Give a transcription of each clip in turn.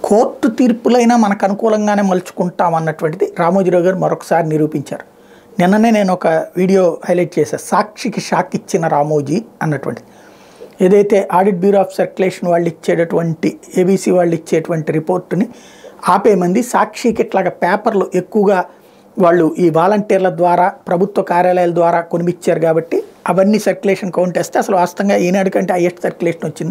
court తీర్పులైనా మనకు అనుకూలంగానే మలుచుకుంటాం అన్నటువంటిది రామోజీరావు గారు మరొకసారి నిరూపించారు నిన్ననే నేను ఒక వీడియో హైలైట్ చేశాను సాక్షికి షాక్ ఇచ్చిన రామోజీ అన్నటువంటిది ఏదైతే ఆడిట్ బ్యూరో ఆఫ్ సర్క్యులేషన్ వాళ్ళు ఇచ్చేటటువంటి ఏబీసీ వాళ్ళు ఇచ్చేటువంటి రిపోర్టుని ఆపేమంది సాక్షికి ఇట్లాగా పేపర్లు ఎక్కువగా వాళ్ళు ఈ వాలంటీర్ల ద్వారా ప్రభుత్వ కార్యాలయాల ద్వారా కొనిపించారు కాబట్టి అవన్నీ సర్క్యులేషన్ కౌంట్ వేస్తే అసలు వాస్తవంగా ఈనాడు కంటే హైయెస్ట్ సర్క్యులేషన్ వచ్చింది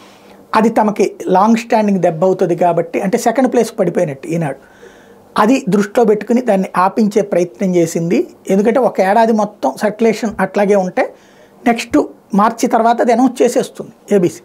అది తమకి లాంగ్ స్టాండింగ్ దెబ్బ అవుతుంది కాబట్టి అంటే సెకండ్ ప్లేస్ పడిపోయినట్టు ఈనాడు అది దృష్టిలో పెట్టుకుని దాన్ని ఆపించే ప్రయత్నం చేసింది ఎందుకంటే ఒక ఏడాది మొత్తం సర్క్యులేషన్ అట్లాగే ఉంటే నెక్స్ట్ మార్చి తర్వాత అది అనౌన్స్ చేసేస్తుంది ఏబీసీ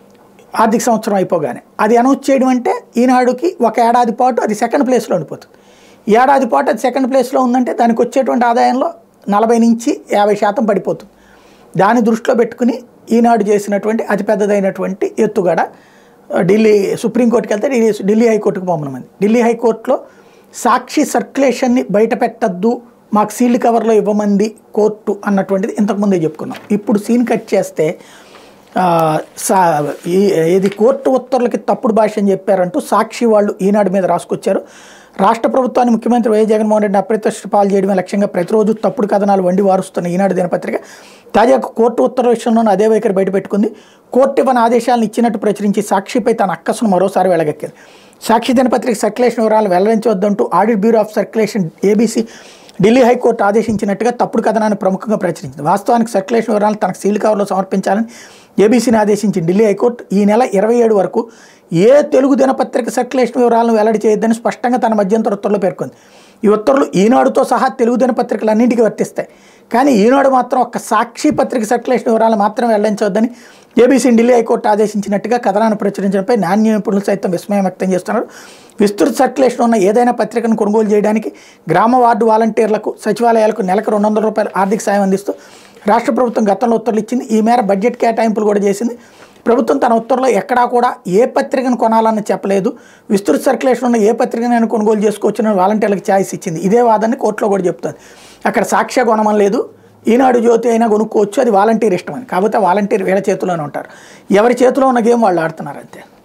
ఆర్థిక సంవత్సరం అయిపోగానే అది అనౌన్స్ చేయడం అంటే ఈనాడుకి ఒక ఏడాది పాటు అది సెకండ్ ప్లేస్లో ఉండిపోతుంది ఈ ఏడాది పాటు అది సెకండ్ ప్లేస్లో ఉందంటే దానికి వచ్చేటువంటి ఆదాయంలో నలభై నుంచి యాభై శాతం పడిపోతుంది దాన్ని దృష్టిలో పెట్టుకుని ఈనాడు చేసినటువంటి అతిపెద్దదైనటువంటి ఎత్తుగడ ఢిల్లీ సుప్రీంకోర్టుకి వెళ్తే ఢిల్లీ ఢిల్లీ హైకోర్టుకు పంపనమంది ఢిల్లీ హైకోర్టులో సాక్షి సర్క్యులేషన్ని బయట పెట్టద్దు మాకు సీల్డ్ కవర్లో ఇవ్వమంది కోర్టు అన్నటువంటిది ఇంతకుముందే చెప్పుకున్నాం ఇప్పుడు సీన్ కట్ చేస్తే ఆ, సా ఈ- ఏది కోర్టు ఉత్తర్వులకి తప్పుడు భాష అని చెప్పారంటూ సాక్షి వాళ్ళు ఈనాడు మీద రాసుకొచ్చారు రాష్ట్ర ప్రభుత్వాన్ని ముఖ్యమంత్రి వైఎస్ జగన్మోహన్ రెడ్డి అప్రతిష్ట పాలు చేయడమే లక్ష్యంగా ప్రతిరోజు తప్పుడు కథనాలు వండి వారుస్తున్న ఈనాడు దినపత్రిక తాజాగా కోర్టు ఉత్తర్వు విషయంలోనూ అదే వైఖరి బయటపెట్టుకుంది కోర్టు ఇవ్వని ఆదేశాలను ఇచ్చినట్టు ప్రచురించి సాక్షిపై తన అక్కసును మరోసారి వెళ్ళగక్కింది సాక్షి దినపత్రిక సర్క్యులేషన్ వివరాలు వెల్లడించవద్దంటూ audit bureau of circulation ABC Delhi high court ఆదేశించినట్టుగా తప్పుడు కథనాన్ని ప్రముఖంగా ప్రచురించింది వాస్తవానికి సర్క్యులేషన్ వివరాలు తనకు సీల్ కవర్లో సమర్పించాలని ఏబీసీని ఆదేశించింది ఢిల్లీ హైకోర్టు ఈ నెల ఇరవై ఏడు వరకు ఏ తెలుగు దినపత్రిక సర్క్యులేషన్ వివరాలను వెల్లడి చేయొద్దని స్పష్టంగా తన మధ్యంతర ఉత్తర్వులో పేర్కొంది ఈ ఉత్తర్వులు ఈనాడుతో సహా తెలుగు దినపత్రికలన్నింటికీ వర్తిస్తాయి కానీ ఈనాడు మాత్రం ఒక్క సాక్షి పత్రిక సర్క్యులేషన్ వివరాలు మాత్రమే వెల్లడించవద్దని ఏబీసీ ఢిల్లీ హైకోర్టు ఆదేశించినట్టుగా కథనాన్ని ప్రచురించడంపై నాణ్య నిపుణులు సైతం విస్మయం వ్యక్తం చేస్తున్నారు విస్తృత సర్క్యులేషన్ ఉన్న ఏదైనా పత్రికను కొనుగోలు చేయడానికి గ్రామ వార్డు వాలంటీర్లకు సచివాలయాలకు నెలకు రెండు వందల రూపాయల ఆర్థిక సాయం అందిస్తూ రాష్ట్ర ప్రభుత్వం గతంలో ఉత్తర్వులు ఇచ్చింది ఈ మేర బడ్జెట్ కేటాయింపులు కూడా చేసింది ప్రభుత్వం తన ఉత్తర్వులో ఎక్కడా కూడా ఏ పత్రికను కొనాలని చెప్పలేదు విస్తృత సర్క్యులేషన్ ఉన్న ఏ పత్రికనైనా కొనుగోలు చేసుకోవచ్చుని వాలంటీర్లకు ఛాయిస్ ఇచ్చింది ఇదే వాదాన్ని కోర్టులో కూడా చెప్తుంది అక్కడ సాక్ష్య కొనమం లేదు ఈనాడు జ్యోతి అయినా కొనుక్కోవచ్చు అది వాలంటీర్ ఇష్టం అని కాకపోతే వాలంటీర్ వీళ్ళ చేతిలోనే ఉంటారు ఎవరి చేతిలో ఉన్న గేమ్ వాళ్ళు ఆడుతున్నారు అంతే